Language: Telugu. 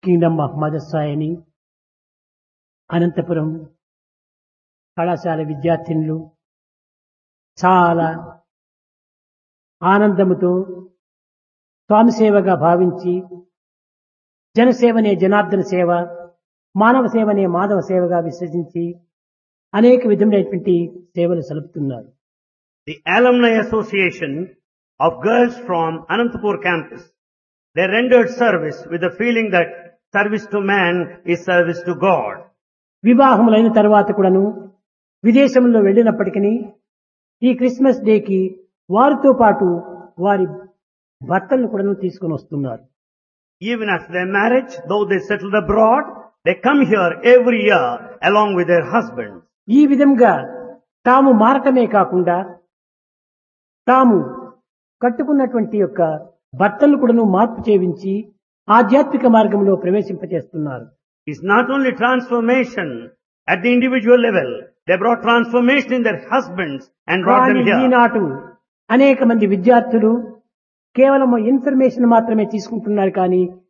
కింగ్డమ్ ఆఫ్ మదర్ సాయని అనంతపురం కళాశాల విద్యార్థినులు చాలా ఆనందముతో స్వామి సేవగా భావించి జనసేవనే జనార్దన సేవ మానవ సేవనే మాధవ సేవగా విశ్వసించి అనేక విధములైనటువంటి సేవలు సలుపుతున్నారు The Alumni Association of girls from Anantapur campus, they rendered service with the feeling that service to man is service to God. వివాహములైన తర్వాత కూడాను విదేశంలో వెళ్ళినప్పటికీ ఈ క్రిస్మస్ డేకి వారితో పాటు వారి భర్తలను కూడాను తీసుకొని వస్తున్నారు Even after their marriage, though they settled abroad, they come here every year along with their husbands. ఈ విధంగా తాము మారటమే కాకుండా తాము కట్టుకున్నటువంటి యొక్క భర్తలను కూడాను మార్పు చేయించి ఆధ్యాత్మిక మార్గంలో ప్రవేశింపచేస్తున్నారు It's not only transformation at the individual level, they brought transformation in their husbands and brought కానీ them here. ఈనాడు అనేక మంది విద్యార్థులు కేవలం ఇన్ఫర్మేషన్ మాత్రమే తీసుకుంటున్నారు కానీ